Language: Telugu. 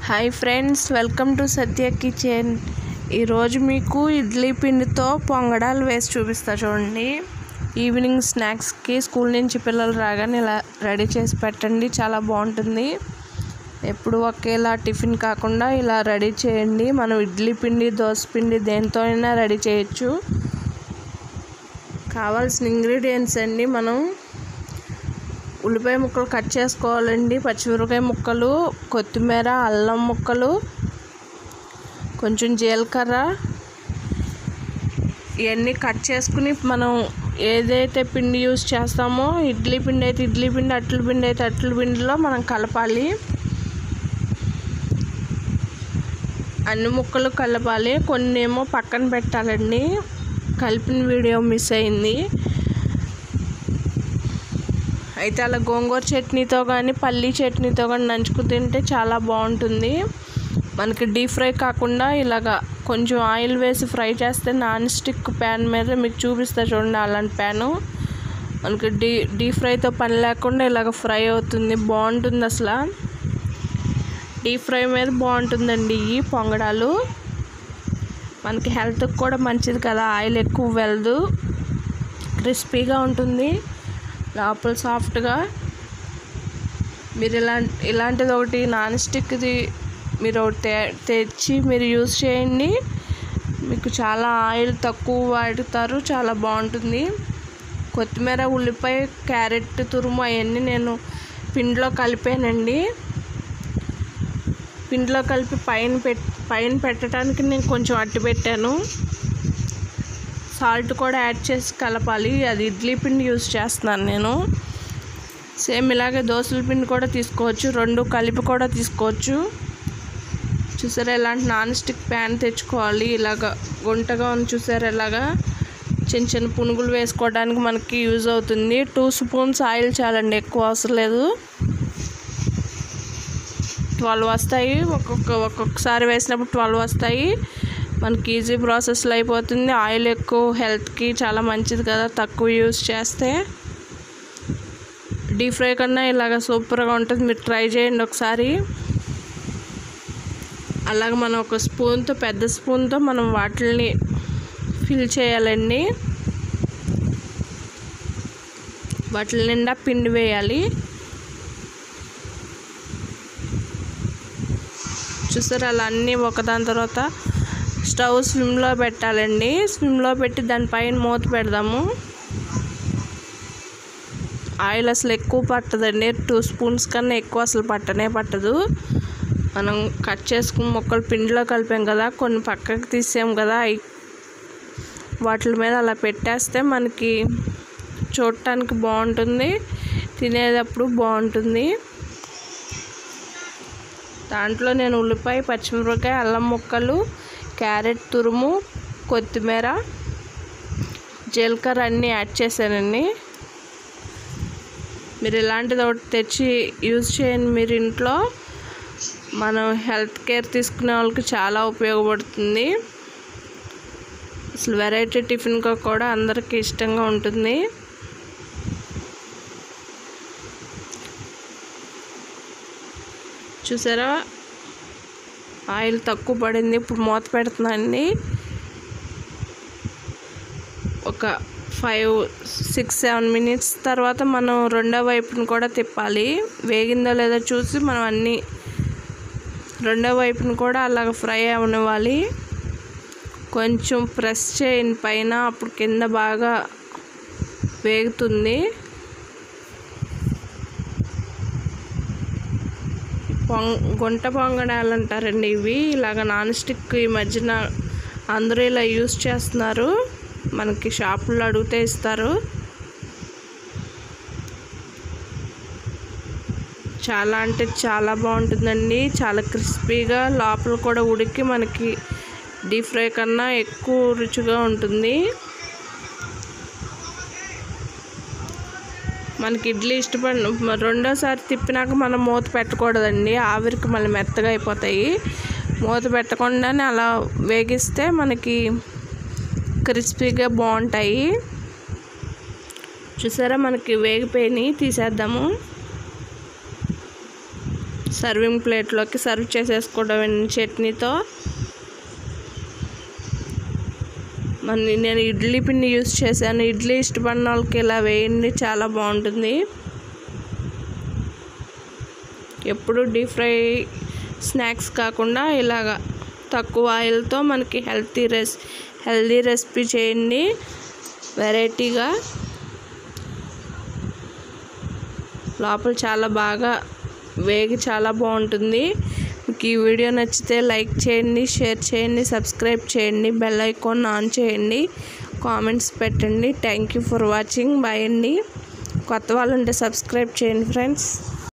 hi friends welcome to Satya kitchen ఈరోజు మీకు ఇడ్లీ పిండితో పొంగడాలు వేసి చూపిస్తా చూడండి ఈవినింగ్ స్నాక్స్కి స్కూల్ నుంచి పిల్లలు రాగానే ఇలా రెడీ చేసి పెట్టండి చాలా బాగుంటుంది ఎప్పుడు ఒకేలా టిఫిన్ కాకుండా ఇలా రెడీ చేయండి మనం ఇడ్లీ పిండి దోశ పిండి దేంతో అయినా రెడీ చేయొచ్చు కావాల్సిన ఇంగ్రీడియంట్స్ అండి మనం ఉల్లిపాయ ముక్కలు కట్ చేసుకోవాలండి పచ్చిమిరపకాయ ముక్కలు కొత్తిమీర అల్లం ముక్కలు కొంచెం జీలకర్ర ఇవన్నీ కట్ చేసుకుని మనం ఏదైతే పిండి యూస్ చేస్తామో ఇడ్లీ పిండి అయితే ఇడ్లీ పిండి అట్ల పిండి అయితే అట్ల పిండిలో మనం కలపాలి అన్ని ముక్కలు కలపాలి కొన్ని ఏమో పక్కన పెట్టాలండి కలిపిన వీడియో మిస్ అయింది అయితే అలా గోంగూర చట్నీతో కానీ పల్లీ చట్నీతో కానీ నంచుకు తింటే చాలా బాగుంటుంది మనకి డీప్ ఫ్రై కాకుండా ఇలాగా కొంచెం ఆయిల్ వేసి ఫ్రై చేస్తే నాన్ స్టిక్ ప్యాన్ మీద మీకు చూపిస్తా చూడండి అలాంటి ప్యాను మనకి డీ డీప్ ఫ్రైతో పని లేకుండా ఇలాగ ఫ్రై అవుతుంది బాగుంటుంది అసలు డీప్ ఫ్రై మీద బాగుంటుందండి ఈ పొంగడాలు మనకి హెల్త్కి కూడా మంచిది కదా ఆయిల్ ఎక్కువ వెళ్ళదు క్రిస్పీగా ఉంటుంది లోపల సాఫ్ట్గా మీరు ఇలా ఇలాంటిది ఒకటి నాన్ స్టిక్ది మీరు ఒకటి తే- తెచ్చి మీరు యూస్ చేయండి మీకు చాలా ఆయిల్ తక్కువ వాడుతారు చాలా బాగుంటుంది కొత్తిమీర ఉల్లిపాయ క్యారెట్ తురుము అవన్నీ నేను పిండిలో కలిపానండి పిండిలో కలిపి పైన పెట్ పైన పెట్టడానికి నేను కొంచెం అట్టి పెట్టాను సాల్ట్ కూడా యాడ్ చేసి కలపాలి అది ఇడ్లీ పిండి యూస్ చేస్తున్నాను నేను సేమ్ ఇలాగే దోశల పిండి కూడా తీసుకోవచ్చు రెండు కలిపి కూడా తీసుకోవచ్చు చూసారా ఇలాంటి నాన్ స్టిక్ ప్యాన్ తెచ్చుకోవాలి ఇలాగ గుంటగా ఉంది చూసారా ఇలాగా చిన్న చిన్న పునుగులు వేసుకోవడానికి మనకి యూజ్ అవుతుంది టూ స్పూన్స్ ఆయిల్ చాలండి ఎక్కువ అవసరం లేదు ట్వెల్వ్ వస్తాయి ఒక్కొక్క ఒక్కొక్కసారి వేసినప్పుడు ట్వెల్వ్ వస్తాయి మనకి ఈజీ ప్రాసెస్లో అయిపోతుంది ఆయిల్ ఎక్కువ హెల్త్కి చాలా మంచిది కదా తక్కువ యూస్ చేస్తే డీప్ ఫ్రై కన్నా ఇలాగ సూపర్గా ఉంటుంది మీరు ట్రై చేయండి ఒకసారి అలాగ మనం ఒక స్పూన్తో పెద్ద స్పూన్తో మనం వాటిని ఫిల్ చేయాలండి వాటి నిండా పిండి వేయాలి చూసారు అలా అన్నీ ఒకదాని తర్వాత స్టవ్ స్విమ్లో పెట్టాలండి స్విమ్లో పెట్టి దానిపైన మూత పెడదాము ఆయిల్ అసలు ఎక్కువ పట్టదండి టూ స్పూన్స్ కన్నా ఎక్కువ అసలు పట్టనే పట్టదు మనం కట్ చేసుకుని ముక్కలు పిండిలో కలిపాం కదా కొన్ని పక్కకి తీసాం కదా అవి వాటి మీద అలా పెట్టేస్తే మనకి చూడటానికి బాగుంటుంది తినేటప్పుడు బాగుంటుంది దాంట్లో నేను ఉల్లిపాయ పచ్చిమిరపకాయ అల్లం ముక్కలు క్యారెట్ తురుము కొత్తిమీర జీలకర్ర అన్నీ యాడ్ చేశానండి మీరు ఇలాంటిది ఒకటి తెచ్చి యూజ్ చేయండి మీరు ఇంట్లో మనం హెల్త్ కేర్ తీసుకునే వాళ్ళకి చాలా ఉపయోగపడుతుంది అసలు వెరైటీ టిఫిన్గా కూడా అందరికీ ఇష్టంగా ఉంటుంది చూసారా ఆయిల్ తక్కువ పడింది ఇప్పుడు మూత పెడుతున్నానండి ఒక ఫైవ్ సిక్స్ సెవెన్ మినిట్స్ తర్వాత మనం రెండో వైపుని కూడా తిప్పాలి వేగిందో లేదో చూసి మనం అన్నీ రెండో వైపుని కూడా అలాగ ఫ్రై అవనివ్వాలి కొంచెం ప్రెస్ చేయండి పైన అప్పుడు కింద బాగా వేగుతుంది పొంగ గుంట పొంగడాలు అంటారండి ఇవి ఇలాగ నాన్ స్టిక్ ఈ మధ్యన అందరూ ఇలా యూస్ చేస్తున్నారు మనకి షాపుల్లో అడిగితే ఇస్తారు చాలా అంటే చాలా బాగుంటుందండి చాలా క్రిస్పీగా లోపల కూడా ఉడికి మనకి డీప్ ఫ్రై కన్నా ఎక్కువ రుచిగా ఉంటుంది మనకి ఇడ్లీ ఇష్టపడిన రెండోసారి తిప్పినాక మనం మూత పెట్టకూడదండి ఆవిరికి మళ్ళీ మెత్తగా అయిపోతాయి మూత పెట్టకుండానే అలా వేగిస్తే మనకి క్రిస్పీగా బాగుంటాయి చూసారా మనకి వేగిపోయినాయి తీసేద్దాము సర్వింగ్ ప్లేట్లోకి సర్వ్ చేసేసుకోవడం చట్నీతో మరి నేను ఇడ్లీ పిండి యూస్ చేశాను ఇడ్లీ ఇష్టపడిన వాళ్ళకి ఇలా వేయండి చాలా బాగుంటుంది ఎప్పుడు డీప్ ఫ్రై స్నాక్స్ కాకుండా ఇలాగా తక్కువ ఆయిల్తో మనకి హెల్తీ రెస్ హెల్తీ రెసిపీ చేయండి వెరైటీగా లోపల చాలా బాగా వేగి చాలా బాగుంటుంది మీకు ఈ వీడియో నచ్చితే లైక్ చేయండి షేర్ చేయండి సబ్స్క్రైబ్ చేయండి బెల్ ఐకాన్ ఆన్ చేయండి కామెంట్స్ పెట్టండి thank you for watching bye అండి కొత్త వాళ్ళు ఉంటే సబ్స్క్రైబ్ చేయండి ఫ్రెండ్స్